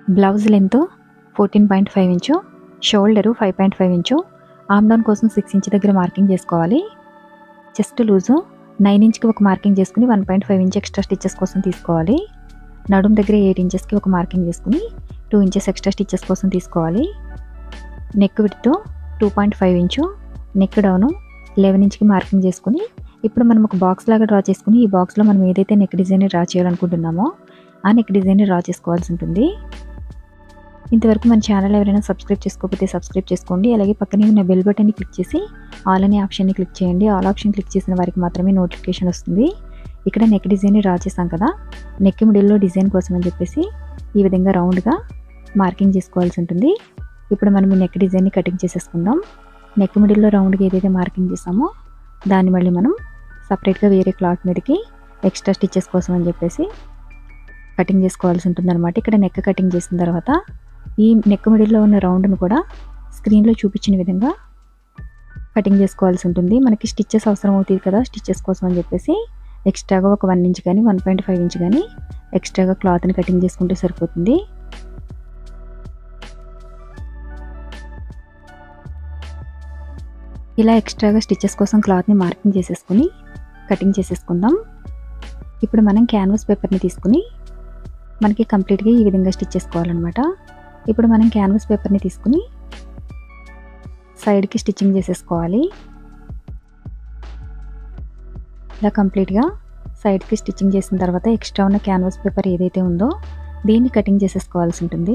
blouse length fourteen point five inch shoulder five point five inch arm down కోసం six inch దగ్గర marking చేసుకోవాలి chest loose nine ఇంచ్కి ఒక marking చేసుకుని one point five inch extra stitches కోసం తీసుకోవాలి నడుం దగ్గర ఎయిట్ ఇంచెస్కి ఒక మార్కింగ్ చేసుకుని టూ ఇంచెస్ ఎక్స్ట్రా స్టిచ్చెస్ కోసం తీసుకోవాలి neck width two point five inch neck down eleven ఇంచ్కి మార్కింగ్ చేసుకుని ఇప్పుడు మనం ఒక బాక్స్ లాగా డ్రా చేసుకుని ఈ బాక్స్లో మనం ఏదైతే నెక్ డిజైన్ డ్రా చేయాలనుకుంటున్నామో ఆ నెక్ డిజైన్ డ్రా చేసుకోవాల్సి ఉంటుంది ఇంతవరకు మన ఛానల్ ఎవరైనా సబ్స్క్రైబ్ చేసుకోకపోతే సబ్స్క్రైబ్ చేసుకోండి అలాగే పక్కనే ఉన్న బెల్ బటన్ని క్లిక్ చేసి ఆల్ అనే ఆప్షన్ని క్లిక్ చేయండి ఆల్ ఆప్షన్ క్లిక్ చేసిన వారికి మాత్రమే నోటిఫికేషన్ వస్తుంది ఇక్కడ నెక్ డిజైన్ డ్రా చేసాం కదా నెక్ మిడిల్లో డిజైన్ కోసం అని చెప్పేసి ఈ విధంగా రౌండ్గా మార్కింగ్ చేసుకోవాల్సి ఉంటుంది ఇప్పుడు మనం ఈ నెక్ డిజైన్ని కటింగ్ చేసేసుకుందాం నెక్ మిడిల్లో రౌండ్గా ఏదైతే మార్కింగ్ చేసామో దాన్ని మళ్ళీ మనం సపరేట్గా వేరే క్లాత్ మీదకి ఎక్స్ట్రా స్టిచ్చెస్ కోసం అని చెప్పేసి కటింగ్ చేసుకోవాల్సి ఉంటుంది అనమాట ఇక్కడ నెక్ కటింగ్ చేసిన తర్వాత ఈ నెక్ మిడిల్లో ఉన్న రౌండ్ను కూడా స్క్రీన్లో చూపించిన విధంగా కటింగ్ చేసుకోవాల్సి ఉంటుంది మనకి స్టిచ్చెస్ అవసరం అవుతుంది కదా స్టిచ్చెస్ కోసం అని చెప్పేసి ఎక్స్ట్రాగా ఒక వన్ ఇంచ్ కానీ వన్ పాయింట్ ఫైవ్ ఇంచ్ కానీ ఎక్స్ట్రాగా క్లాత్ని కటింగ్ చేసుకుంటే సరిపోతుంది ఇలా ఎక్స్ట్రాగా స్టిచ్చెస్ కోసం క్లాత్ని మార్కింగ్ చేసేసుకుని కటింగ్ చేసేసుకుందాం ఇప్పుడు మనం క్యాన్వాస్ పేపర్ని తీసుకుని మనకి కంప్లీట్గా ఈ విధంగా స్టిచ్ చేసుకోవాలన్నమాట ఇప్పుడు మనం క్యాన్వాస్ పేపర్ని తీసుకుని సైడ్కి స్టిచ్చింగ్ చేసేసుకోవాలి ఇలా కంప్లీట్గా సైడ్కి స్టిచ్చింగ్ చేసిన తర్వాత ఎక్స్ట్రా ఉన్న క్యాన్వాస్ పేపర్ ఏదైతే ఉందో దీన్ని కటింగ్ చేసేసుకోవాల్సి ఉంటుంది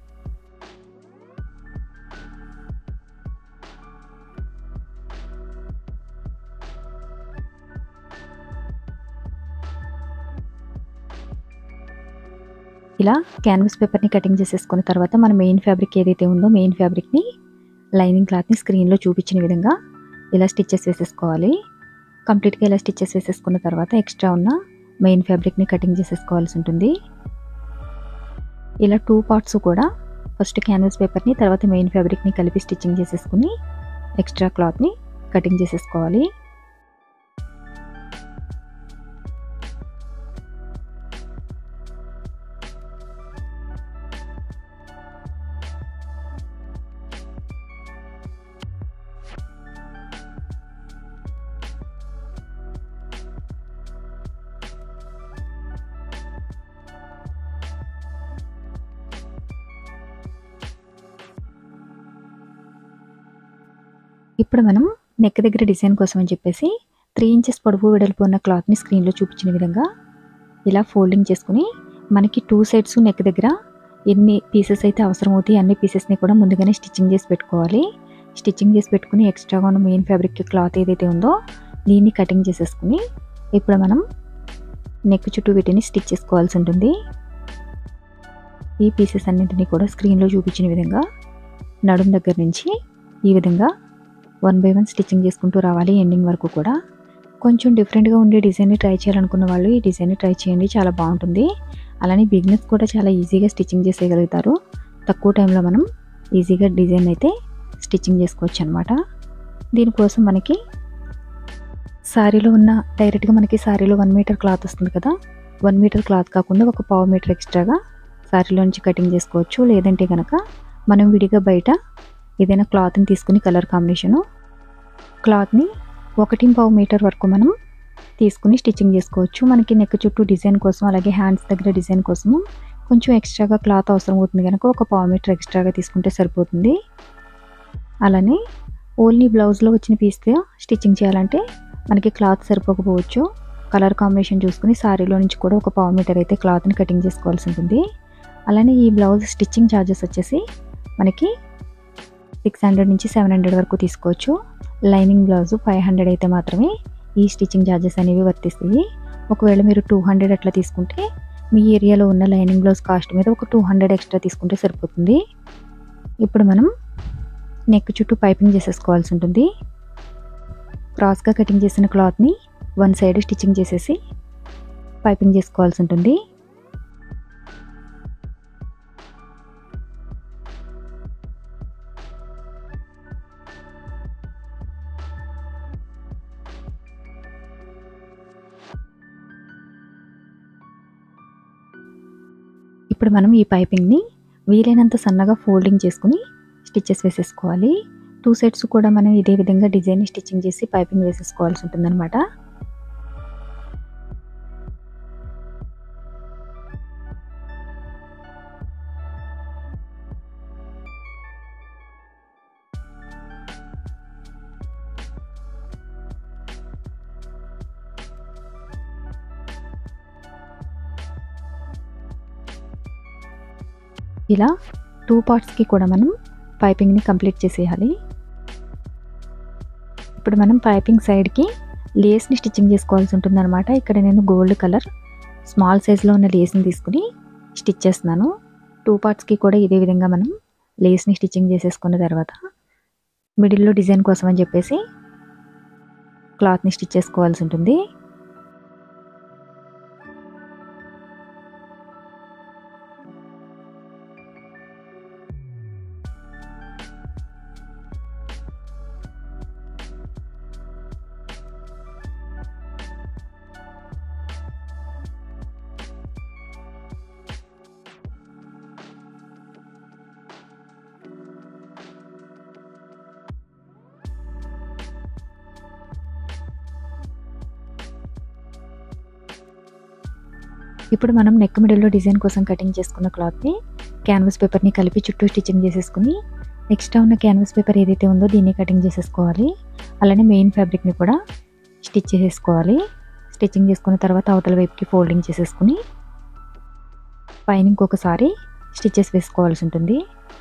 ఇలా క్యాన్వాస్ పేపర్ని కటింగ్ చేసేసుకున్న తర్వాత మన మెయిన్ ఫ్యాబ్రిక్ ఏదైతే ఉందో మెయిన్ ఫ్యాబ్రిక్ని లైనింగ్ క్లాత్ని స్క్రీన్లో చూపించిన విధంగా ఇలా స్టిచ్చెస్ వేసేసుకోవాలి కంప్లీట్గా ఇలా స్టిచ్చెస్ వేసేసుకున్న తర్వాత ఎక్స్ట్రా ఉన్న మెయిన్ ఫ్యాబ్రిక్ని కటింగ్ చేసేసుకోవాల్సి ఉంటుంది ఇలా టూ పార్ట్స్ కూడా ఫస్ట్ క్యాన్వాస్ పేపర్ని తర్వాత మెయిన్ ఫ్యాబ్రిక్ని కలిపి స్టిచ్చింగ్ చేసేసుకుని ఎక్స్ట్రా క్లాత్ని కటింగ్ చేసేసుకోవాలి ఇప్పుడు మనం నెక్ దగ్గర డిజైన్ కోసం అని చెప్పేసి త్రీ ఇంచెస్ పొడవు వెడల్పు ఉన్న క్లాత్ని స్క్రీన్లో చూపించిన విధంగా ఇలా ఫోల్డింగ్ చేసుకుని మనకి టూ సైడ్స్ నెక్ దగ్గర ఎన్ని పీసెస్ అయితే అవసరం అవుతాయి అన్ని పీసెస్ని కూడా ముందుగానే స్టిచ్చింగ్ చేసి పెట్టుకోవాలి స్టిచ్చింగ్ చేసి పెట్టుకుని ఎక్స్ట్రాగా ఉన్న మెయిన్ ఫ్యాబ్రిక్ క్లాత్ ఏదైతే ఉందో దీన్ని కటింగ్ చేసేసుకుని ఇప్పుడు మనం నెక్ చుట్టూ వీటిని స్టిచ్ చేసుకోవాల్సి ఉంటుంది ఈ పీసెస్ అన్నింటినీ కూడా స్క్రీన్లో చూపించిన విధంగా నడుం దగ్గర నుంచి ఈ విధంగా వన్ బై వన్ స్టిచ్చింగ్ చేసుకుంటూ రావాలి ఎండింగ్ వరకు కూడా కొంచెం డిఫరెంట్గా ఉండే డిజైన్ని ట్రై చేయాలనుకున్న వాళ్ళు ఈ డిజైన్ని ట్రై చేయండి చాలా బాగుంటుంది అలానే బిగినర్స్ కూడా చాలా ఈజీగా స్టిచ్చింగ్ చేసేయగలుగుతారు తక్కువ టైంలో మనం ఈజీగా డిజైన్ అయితే స్టిచ్చింగ్ చేసుకోవచ్చు అనమాట దీనికోసం మనకి శారీలో ఉన్న డైరెక్ట్గా మనకి శారీలో వన్ మీటర్ క్లాత్ వస్తుంది కదా వన్ మీటర్ క్లాత్ కాకుండా ఒక పావు మీటర్ ఎక్స్ట్రాగా శారీలో నుంచి కటింగ్ చేసుకోవచ్చు లేదంటే కనుక మనం విడిగా బయట ఏదైనా క్లాత్ని తీసుకుని కలర్ కాంబినేషను క్లాత్ని ఒకటి పావు మీటర్ వరకు మనం తీసుకుని స్టిచ్చింగ్ చేసుకోవచ్చు మనకి నెక్ చుట్టూ డిజైన్ కోసం అలాగే హ్యాండ్స్ దగ్గర డిజైన్ కోసము కొంచెం ఎక్స్ట్రాగా క్లాత్ అవసరం అవుతుంది కనుక ఒక పావు మీటర్ ఎక్స్ట్రాగా తీసుకుంటే సరిపోతుంది అలానే ఓన్లీ బ్లౌజ్లో వచ్చిన పీస్తో స్టిచ్చింగ్ చేయాలంటే మనకి క్లాత్ సరిపోకపోవచ్చు కలర్ కాంబినేషన్ చూసుకుని శారీలో నుంచి కూడా ఒక పావు మీటర్ అయితే క్లాత్ని కటింగ్ చేసుకోవాల్సి ఉంటుంది అలానే ఈ బ్లౌజ్ స్టిచ్చింగ్ ఛార్జెస్ వచ్చేసి మనకి సిక్స్ హండ్రెడ్ నుంచి సెవెన్ హండ్రెడ్ వరకు తీసుకోవచ్చు లైనింగ్ బ్లౌజ్ ఫైవ్ హండ్రెడ్ అయితే మాత్రమే ఈ స్టిచ్చింగ్ ఛార్జెస్ అనేవి వర్తిస్తాయి ఒకవేళ మీరు టూ హండ్రెడ్ అట్లా తీసుకుంటే మీ ఏరియాలో ఉన్న లైనింగ్ బ్లౌజ్ కాస్ట్ మీద ఒక టూ హండ్రెడ్ ఎక్స్ట్రా తీసుకుంటే సరిపోతుంది ఇప్పుడు మనం నెక్ చుట్టూ పైపింగ్ చేసేసుకోవాల్సి ఉంటుంది క్రాస్గా కటింగ్ చేసిన క్లాత్ని వన్ సైడ్ స్టిచ్చింగ్ చేసేసి పైపింగ్ చేసుకోవాల్సి ఉంటుంది ఇప్పుడు మనం ఈ పైపింగ్ని వీలైనంత సన్నగా ఫోల్డింగ్ చేసుకుని స్టిచ్చెస్ వేసేసుకోవాలి టూ సైడ్స్ కూడా మనం ఇదే విధంగా డిజైన్ స్టిచ్చింగ్ చేసి పైపింగ్ వేసేసుకోవాల్సి ఉంటుందన్నమాట ఇలా టూ పార్ట్స్కి కూడా మనం పైపింగ్ని కంప్లీట్ చేసేయాలి ఇప్పుడు మనం పైపింగ్ సైడ్కి లేస్ని స్టిచ్చింగ్ చేసుకోవాల్సి ఉంటుందన్నమాట ఇక్కడ నేను గోల్డ్ కలర్ స్మాల్ సైజ్లో ఉన్న లేస్ని తీసుకుని స్టిచ్ చేస్తున్నాను టూ పార్ట్స్కి కూడా ఇదే విధంగా మనం లేస్ని స్టిచ్చింగ్ చేసేసుకున్న తర్వాత మిడిల్లో డిజైన్ కోసం అని చెప్పేసి క్లాత్ని స్టిచ్ చేసుకోవాల్సి ఉంటుంది ఇప్పుడు మనం నెక్ మిడిల్లో డిజైన్ కోసం కటింగ్ చేసుకున్న క్లాత్ని క్యాన్వాస్ పేపర్ని కలిపి చుట్టూ స్టిచ్చింగ్ చేసేసుకుని ఎక్స్ట్రా ఉన్న క్యాన్వాస్ పేపర్ ఏదైతే ఉందో దీన్ని కటింగ్ చేసేసుకోవాలి అలానే మెయిన్ ఫ్యాబ్రిక్ని కూడా స్టిచ్ చేసేసుకోవాలి స్టిచ్చింగ్ చేసుకున్న తర్వాత అవతల వైపుకి ఫోల్డింగ్ చేసేసుకుని పైన ఇంకొకసారి స్టిచ్చెస్ వేసుకోవాల్సి ఉంటుంది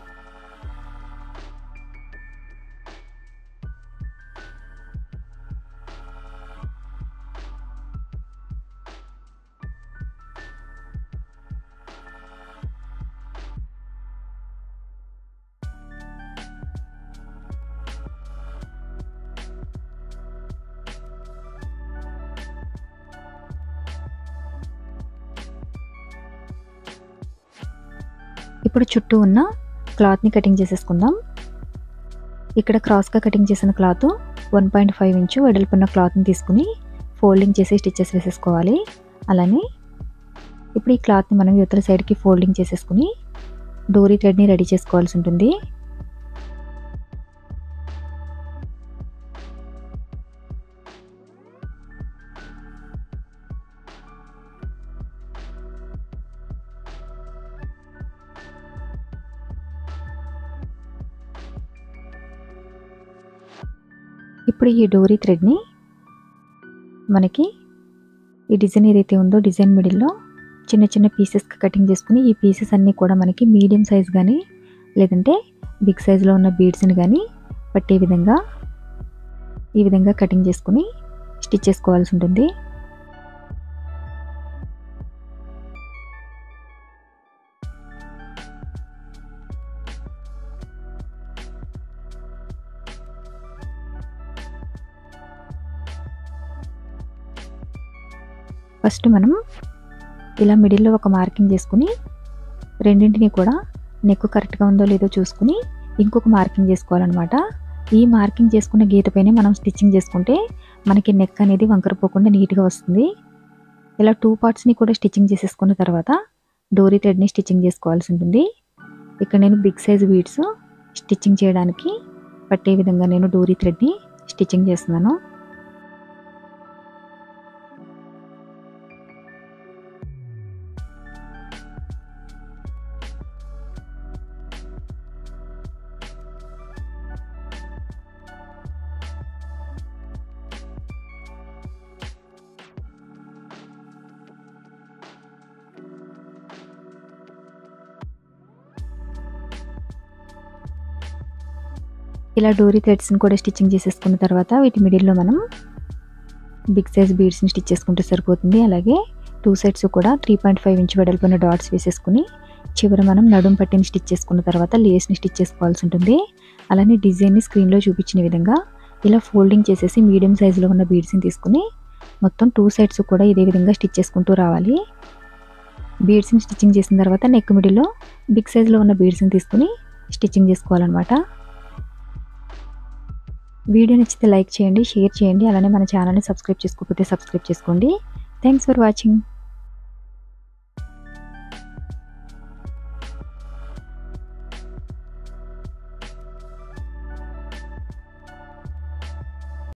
ఇప్పుడు చుట్టూ ఉన్న క్లాత్ని కటింగ్ చేసేసుకుందాం ఇక్కడ క్రాస్గా కటింగ్ చేసిన cloth one point five inch వెడల్పున్న క్లాత్ని తీసుకుని ఫోల్డింగ్ చేసి స్టిచ్చెస్ వేసేసుకోవాలి అలానే ఇప్పుడు ఈ క్లాత్ని మనం యువతల సైడ్కి ఫోల్డింగ్ చేసేసుకుని డోరీ థ్రెడ్ని రెడీ చేసుకోవాల్సి ఉంటుంది ఇప్పుడు ఈ డోరీ థ్రెడ్ని మనకి ఈ డిజైన్ ఏదైతే ఉందో డిజైన్ మిడిల్లో చిన్న చిన్న పీసెస్కి కటింగ్ చేసుకుని ఈ పీసెస్ అన్నీ కూడా మనకి మీడియం సైజ్ కానీ లేదంటే బిగ్ సైజులో ఉన్న బీడ్స్ని కానీ పట్టే విధంగా ఈ విధంగా కటింగ్ చేసుకుని స్టిచ్ చేసుకోవాల్సి ఉంటుంది ఫస్ట్ మనం ఇలా మిడిల్లో ఒక మార్కింగ్ చేసుకుని రెండింటిని కూడా నెక్ కరెక్ట్గా ఉందో లేదో చూసుకుని ఇంకొక మార్కింగ్ చేసుకోవాలన్నమాట ఈ మార్కింగ్ చేసుకున్న గీతపైనే మనం స్టిచ్చింగ్ చేసుకుంటే మనకి నెక్ అనేది వంకరపోకుండా నీట్గా వస్తుంది ఇలా టూ పార్ట్స్ని కూడా స్టిచ్చింగ్ చేసేసుకున్న తర్వాత డోరీ థ్రెడ్ని స్టిచ్చింగ్ చేసుకోవాల్సి ఉంటుంది ఇక్కడ నేను బిగ్ సైజ్ బీడ్స్ స్టిచ్చింగ్ చేయడానికి పట్టే విధంగా నేను డోరీ థ్రెడ్ని స్టిచ్చింగ్ చేస్తున్నాను ఇలా డోరీ థ్రెడ్స్ని కూడా స్టిచ్చింగ్ చేసేసుకున్న తర్వాత వీటి మిడిల్లో మనం బిగ్ సైజ్ బీడ్స్ని స్టిచ్ చేసుకుంటే సరిపోతుంది అలాగే టూ సైడ్స్ కూడా త్రీ పాయింట్ ఫైవ్ ఇంచ్ వెడల్పున డాట్స్ వేసేసుకుని చివర మనం నడుం పట్టిని స్టిచ్ చేసుకున్న తర్వాత లేస్ని స్టిచ్ చేసుకోవాల్సి ఉంటుంది అలానే డిజైన్ని స్క్రీన్లో చూపించిన విధంగా ఇలా ఫోల్డింగ్ చేసేసి మీడియం సైజులో ఉన్న బీడ్స్ని తీసుకుని మొత్తం టూ సైడ్స్ కూడా ఇదే విధంగా స్టిచ్ చేసుకుంటూ రావాలి బీడ్స్ని స్టిచ్చింగ్ చేసిన తర్వాత నెక్ మిడిల్లో బిగ్ సైజులో ఉన్న బీడ్స్ని తీసుకుని స్టిచ్చింగ్ చేసుకోవాలన్నమాట వీడియో నచ్చితే లైక్ చేయండి షేర్ చేయండి అలానే మన ఛానల్ని సబ్స్క్రైబ్ చేసుకోకపోతే సబ్స్క్రైబ్ చేసుకోండి థ్యాంక్స్ ఫర్ వాచింగ్